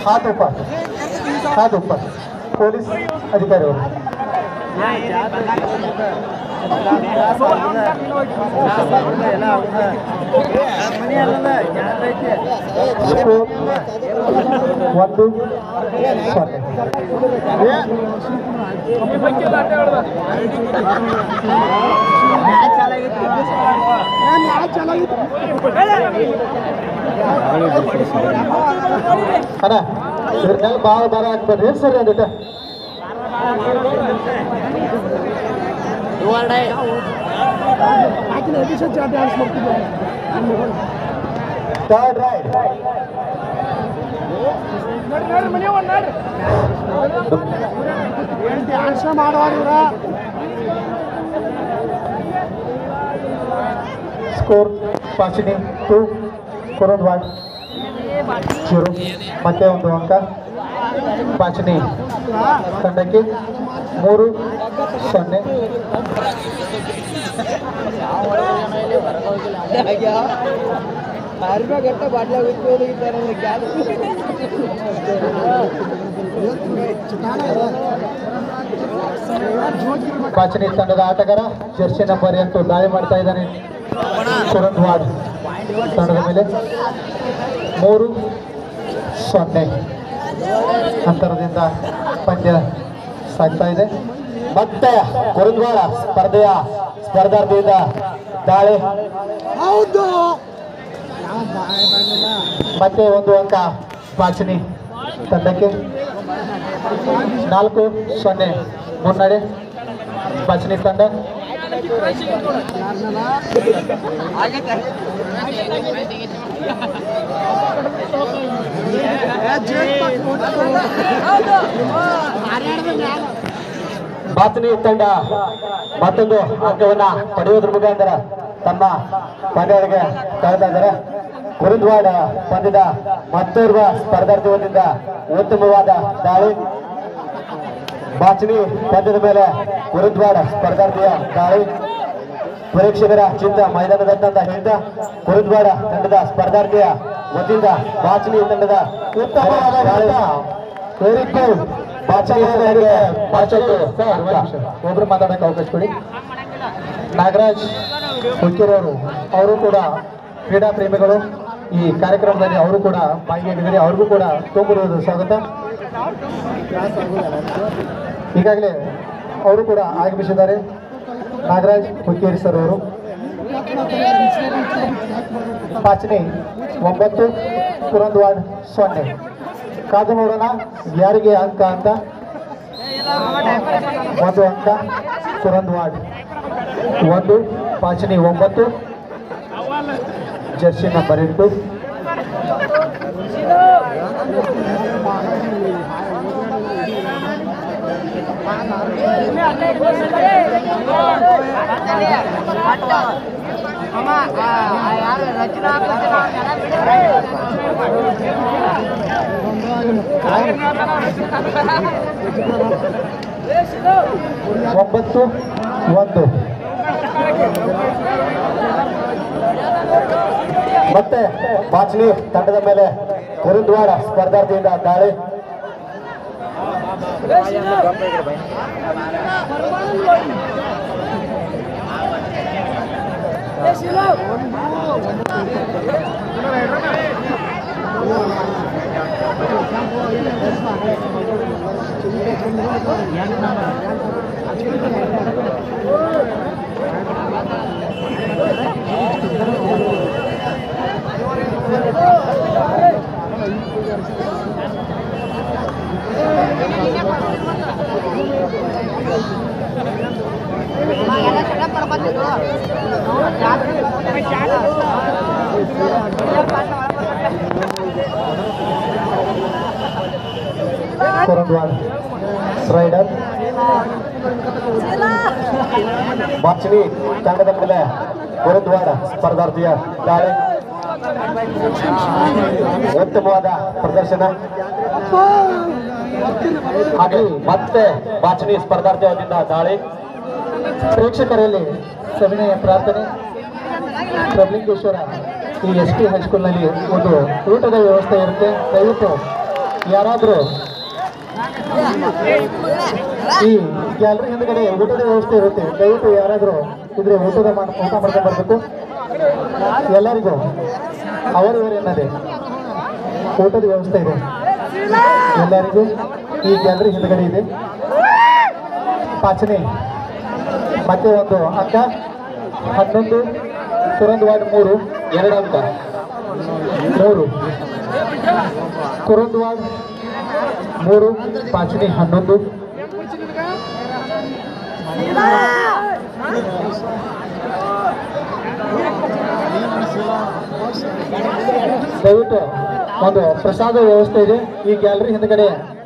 हाथ ऊपर हाथ ऊपर ಪೊಲೀಸ್ ಅಧಿಕಾರಿಗಳು ಸ್ಕೋರ್ ಒಂದು ಸೊನ್ನೆ ಅಣ್ಣ ಇವ್ರನ್ನೆಲ್ಲ ಭಾಳ ಭಾರ ಹಾಕ್ಬೇಡ್ರಿ ಏನು ಸರಿ ಅದಕ್ಕೆ ಥರ್ಡ್ ರೈಟ್ ಸ್ಕೋರ್ ಪಾಚಿನಿ ಟು ಕೊರೋನ್ ವಾಟ್ ಜೀರೋ ಮತ್ತೆ ಒಂದು ಅಂಕ ಪಾಚನಿ ತಂಡಕ್ಕೆ ಮೂರು ಸೊನ್ನೆ ಗಟ್ಟ ಬಾಟ್ಲಾಗ ಪಾಚನಿ ತಂಡದ ಆಟಗಾರ ಜರ್ಸಿ ನಂಬರ್ ಎಂಟು ದಾಳಿ ಮಾಡ್ತಾ ಇದ್ದಾನೆ ಕೊರೋನ್ ವಾಡ್ ತಂಡದ ಮೇಲೆ ಮೂರು ಸೊನ್ನೆ ಅಂತರದಿಂದ ಪಂದ್ಯ ಸಾಗ್ತಾ ಇದೆ ಮತ್ತೆ ಕುರುದ್ವಾಡ ಸ್ಪರ್ಧೆಯ ಸ್ಪರ್ಧಾರ್ಥಿಯಿಂದ ದಾಳಿ ಹೌದು ಮತ್ತೆ ಒಂದು ಅಂಕ ಪಾಚನಿ ತಂಡಕ್ಕೆ ನಾಲ್ಕು ಸೊನ್ನೆ ಮುನ್ನಡೆ ಪಾಚನಿ ತಂಡ ಬಾತನಿ ತಂಡ ಮತ್ತೊಂದು ಅಂಕವನ್ನ ಪಡೆಯುವುದ್ರ ಮುಖಾಂತರ ತಮ್ಮ ಪಂದ್ಯಗಳಿಗೆ ಕಳೆದ ಇದ್ದಾರೆ ಗುರುದ್ವಾಡ ಪಂದ್ಯದ ಮತ್ತೋರ್ವ ಸ್ಪರ್ಧಾರ್ಥಿ ವತಿಯಿಂದ ಉತ್ತಮವಾದ ದಾಳಿ ಬಾಚನಿ ಪಂದ್ಯದ ಮೇಲೆ ಗುರುದ್ವಾಡ ಸ್ಪರ್ಧಾರ್ಥಿಯ ದಾಳಿ ಪರೀಕ್ಷಕರ ಚಿಂತ ಮೈದಾನದಂತ ಹೇಳ್ತಾ ಗುರುದ್ವಾಡ ತಂಡದ ಸ್ಪರ್ಧಾರ್ಥಿಯ ವತಿಯಿಂದ ಬಾಚನಿ ತಂಡದ ಉತ್ತಮವಾದ ದಾಳಿ ವೆರಿ ಗುಡ್ ಬಾಚನಿ ತಂಡಕ್ಕೆ ಬಾಚನಿ ಒಬ್ರು ಮಾತಾಡಕ್ಕೆ ಅವಕಾಶ ಕೊಡಿ ನಾಗರಾಜ್ ಹುಕ್ಕೇರವರು ಅವರು ಕೂಡ ಕ್ರೀಡಾ ಪ್ರೇಮಿಗಳು ಈ ಕಾರ್ಯಕ್ರಮದಲ್ಲಿ ಅವರು ಕೂಡ ಭಾಗಿಯಾಗಿದ್ದಾರೆ ಅವ್ರಿಗೂ ಕೂಡ ತುಂಬಿರುವುದು ಸ್ವಾಗತ ಈಗಾಗಲೇ ಅವರು ಕೂಡ ಆಗಮಿಸಿದ್ದಾರೆ ನಾಗರಾಜ್ ಹುಕ್ಕೇರಿ ಸರ್ ಅವರು ಪಾಚನೆ ಒಂಬತ್ತು ಕುರಂದ್ವಾಡ್ ಸೊನ್ನೆ ಕಾದು ನೋಡೋಣ ಯಾರಿಗೆ ಅಂಕ ಅಂತ ಒಂದು ಅಂಕ ಕುರಂದ್ವಾಡ್ ಒಂದು ಪಾಚನಿ ಒಂಬತ್ತು ಜರ್ಸಿ ನಂಬರ್ ಎಂಟು ಯಾರು ರಚನಾ ಒಂಬತ್ತು ಒಂದು ಮತ್ತೆ ಪಾಚನಿ ತಂಡದ ಮೇಲೆ ಗುರುದ್ವಾರ ಸ್ಪರ್ಧಾರ್ಥಿಯಿಂದ ದಾಳಿ ಎಲ್ಲ ಚೆನ್ನಾಗಿ ಬರ್ಬಂದಿದ್ದು ಕುರಂದ್ವಾಡ್ ರೈಡರ್ ಬಾಚನಿ ತಂಡದ ಮೇಲೆ ಗುರುದ್ವಾರ ಸ್ಪರ್ಧಾರ್ಥಿಯ ದಾಳಿ ಉತ್ತಮವಾದ ಪ್ರದರ್ಶನ ಹಾಗೆ ಮತ್ತೆ ಬಾಚನಿ ಸ್ಪರ್ಧಾರ್ಥಿ ವತಿಯಿಂದ ದಾಳಿ ಪ್ರೇಕ್ಷಕರಲ್ಲಿ ಸವಿನಯ ಪ್ರಾರ್ಥನೆ ಪ್ರಬಲಿಂಗೇಶ್ವರ ಈ ಎಸ್ ಟಿ ಹೈಸ್ಕೂಲ್ನಲ್ಲಿ ಒಂದು ಊಟದ ವ್ಯವಸ್ಥೆ ಇರುತ್ತೆ ದಯವಿಟ್ಟು ಯಾರಾದರೂ ಈ ಗ್ಯಾಲರಿ ಹಿಂದ್ಗಡೆ ಊಟದ ವ್ಯವಸ್ಥೆ ಇರುತ್ತೆ ದಯವಿಟ್ಟು ಯಾರಾದರೂ ಇದ್ರೆ ಊಟದ ಮಾಡ್- ಊಟ ಮಾಡ್ಕೊಂಡು ಬರಬೇಕು ಎಲ್ಲರಿಗೂ ಅವರಿವರು ಎನ್ನದೆ ಊಟದ ವ್ಯವಸ್ಥೆ ಇದೆ ಎಲ್ಲರಿಗೂ ಈ ಗ್ಯಾಲರಿ ಹಿಂದ್ಗಡೆ ಇದೆ ಪಾಚನೆ ಮತ್ತೆ ಒಂದು ಅಂಕ ಹನ್ನೊಂದು ಸುರಂದ್ ವಾರ್ಡ್ ಮೂರು ಎರಡು ಅಂಕ ಮೂರು ಕುರಂದ್ ವಾರ್ಡ್ ಮೂರು ಪಾಚನೆ ಹನ್ನೊಂದು ದಯವಿಟ್ಟು ಒಂದು ಪ್ರಸಾದ ವ್ಯವಸ್ಥೆ ಇದೆ ಈ ಗ್ಯಾಲರಿ ಹಿಂದ್ಗಡೆ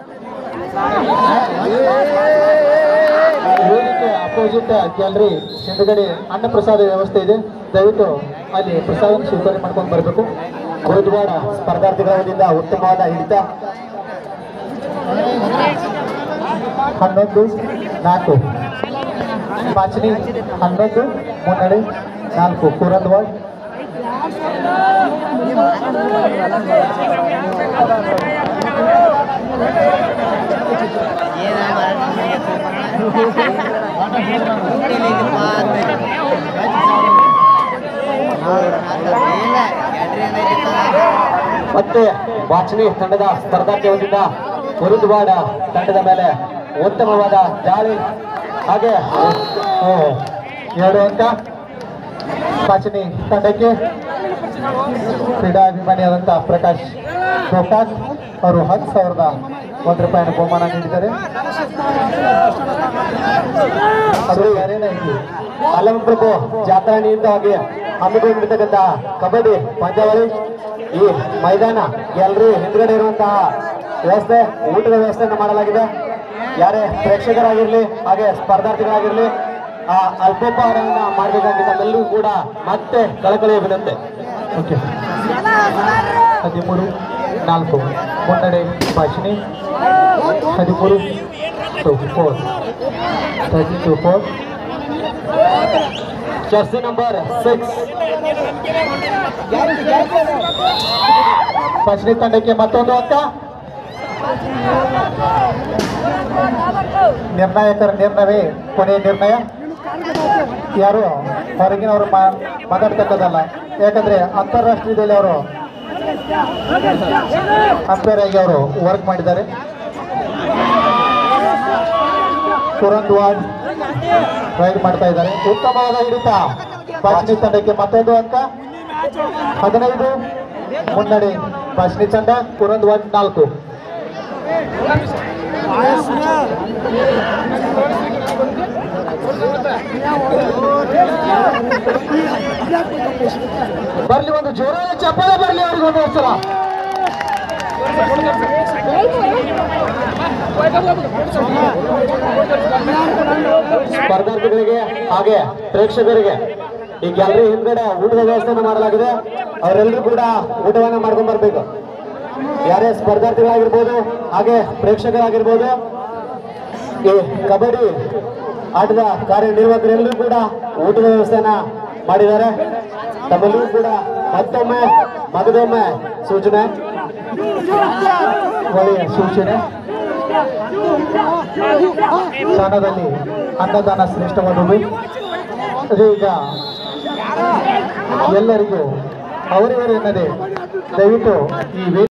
ವೇದಿಕೆ ಅಪೋಸಿಟ್ ಗ್ಯಾಲರಿ ಹಿಂದ್ಗಡೆ ಅನ್ನ ಪ್ರಸಾದ ವ್ಯವಸ್ಥೆ ಇದೆ ದಯವಿಟ್ಟು ಅಲ್ಲಿ ಪ್ರಸಾದ ಸ್ವೀಕಾರ ಮಾಡ್ಕೊಂಡು ಬರಬೇಕು ಗುರುದ್ವಾರ ಸ್ಪರ್ಧಾರ್ಥಿಗಳ ವತಿಯಿಂದ ಉತ್ತಮವಾದ ಹಿಡಿತ ಹನ್ನೊಂದು ನಾಲ್ಕು ಪಾಚನಿ ಹನ್ನೊಂದು ಮುನ್ನಡೆ ನಾಲ್ಕು ಕುರಂದ್ವಾಡ್ ಮತ್ತೆ ವಾಚನಿ ತಂಡದ ಸ್ಪರ್ಧಾರ್ಥಿ ವತಿಯಿಂದ ಉರುದ್ವಾಡ ತಂಡದ ಮೇಲೆ ಉತ್ತಮವಾದ ದಾಳಿ ಹಾಗೆ ಓ, ಎರಡು ಅಂಕ ಪಾಚನಿ ತಂಡಕ್ಕೆ ಕ್ರೀಡಾಭಿಮಾನಿಯಾದಂಥ ಪ್ರಕಾಶ್ ಗೋಕಾಕ್ ಅವರು ಹತ್ತು ಸಾವಿರದ ಒಂದು ರೂಪಾಯಿನ ಬಹುಮಾನ ನೀಡಿದ್ದಾರೆ ಅದು ಯಾರೇನ ಇಲ್ಲಿ ಅಲಂಪ್ರಭು ಜಾತ್ರಾಣಿಯಿಂದ ಹಾಗೆ ಹಮ್ಮಿಕೊಂಡಿರ್ತಕ್ಕಂಥ ಕಬಡ್ಡಿ ಪಂದ್ಯಾವಳಿ ಈ ಮೈದಾನ ಗ್ಯಾಲರಿ ಹಿಂದ್ಗಡೆ ಇರುವಂತಹ ವ್ಯವಸ್ಥೆ ಊಟದ ವ್ಯವಸ್ಥೆಯನ್ನು ಮಾಡಲಾಗಿದೆ ಯಾರೇ ಪ್ರೇಕ್ಷಕರಾಗಿರ್ಲಿ ಹಾಗೆ ಸ್ಪರ್ಧಾರ್ಥಿಗಳಾಗಿರ್ಲಿ ಆ ಅಲ್ಪೋಪಹಾರವನ್ನ ಮಾಡಬೇಕಾಗಿ ತಮ್ಮೆಲ್ಲರಿಗೂ ಕೂಡ ಮತ್ತೆ ಕಳಕಳಿಯ ವಿನಂತಿ ಓಕೆ ಹದಿಮೂರು ನಾಲ್ಕು ಮುನ್ನಡೆ ಭಾಷಣಿ ಹದಿಮೂರು two four thirty two four jersey number six ಭಾಷಣಿ ತಂಡಕ್ಕೆ ಮತ್ತೊಂದು ಅಂಕ ನಿರ್ಣಾಯಕರ ನಿರ್ಣಯವೇ ಕೊನೆಯ ನಿರ್ಣಯ ಯಾರು ಹೊರಗಿನವರು ಮಾ ಮಾತಾಡ್ತಕ್ಕದಲ್ಲ ಯಾಕಂದ್ರೆ ಅಂತಾರಾಷ್ಟ್ರೀಯದಲ್ಲಿ ಅವರು ಅಂಪೈರ್ ಆಗಿ ಅವರು ವರ್ಕ್ ಮಾಡಿದ್ದಾರೆ ತುರಂತ್ ವಾರ್ಡ್ ರೈಡ್ ಮಾಡ್ತಾ ಇದ್ದಾರೆ ಉತ್ತಮವಾದ ಹಿಡಿತ ಭಾಷಣಿ ತಂಡಕ್ಕೆ ಮತ್ತೊಂದು ಅಂಕ ಹದಿನೈದು ಮುನ್ನಡೆ ಭಾಷಣಿ ತಂಡ ಕುರಂದ್ ವಾರ್ಡ್ ನಾಲ್ಕು ಬರ್ಲಿ ಒಂದು ಜೋರಾದ ಚಪ್ಪಾಳೆ ಬರ್ಲಿ ಅವ್ರಿಗೆ ಒಂದು ಸಲ ಸ್ಪರ್ಧಾರ್ಥಿಗಳಿಗೆ ಹಾಗೆ ಪ್ರೇಕ್ಷಕರಿಗೆ ಈ ಗ್ಯಾಲರಿ ಹಿಂದ್ಗಡೆ ಊಟದ ವ್ಯವಸ್ಥೆಯನ್ನು ಮಾಡಲಾಗಿದೆ ಅವರೆಲ್ಲರೂ ಕೂಡ ಊಟವನ್ನ ಮಾಡ್ಕೊಂಡ್ ಬರ್ಬೇಕು ಯಾರೇ ಸ್ಪರ್ಧಾರ್ಥಿಗಳಾಗಿರ್ಬೋದು ಹಾಗೆ ಪ್ರೇಕ್ಷಕರಾಗಿರ್ಬೋದು ಈ ಕಬಡ್ಡಿ ಆಟದ ಕಾರ್ಯನಿರ್ವಾಹಕರೆಲ್ಲರೂ ಕೂಡ ಊಟದ ವ್ಯವಸ್ಥೆಯನ್ನ ಮಾಡಿದ್ದಾರೆ ತಮ್ಮೆಲ್ಲರೂ ಕೂಡ ಮತ್ತೊಮ್ಮೆ ಮಗದೊಮ್ಮೆ ಸೂಚನೆ ಒಳ್ಳೆಯ ಸೂಚನೆ ದಾನದಲ್ಲಿ ಅನ್ನದಾನ ಶ್ರೇಷ್ಠವಾದುದು ಅದು ಈಗ ಎಲ್ಲರಿಗೂ ಅವರಿವರು ಎನ್ನದೆ ದಯವಿಟ್ಟು ಈ ವೇದಿಕೆ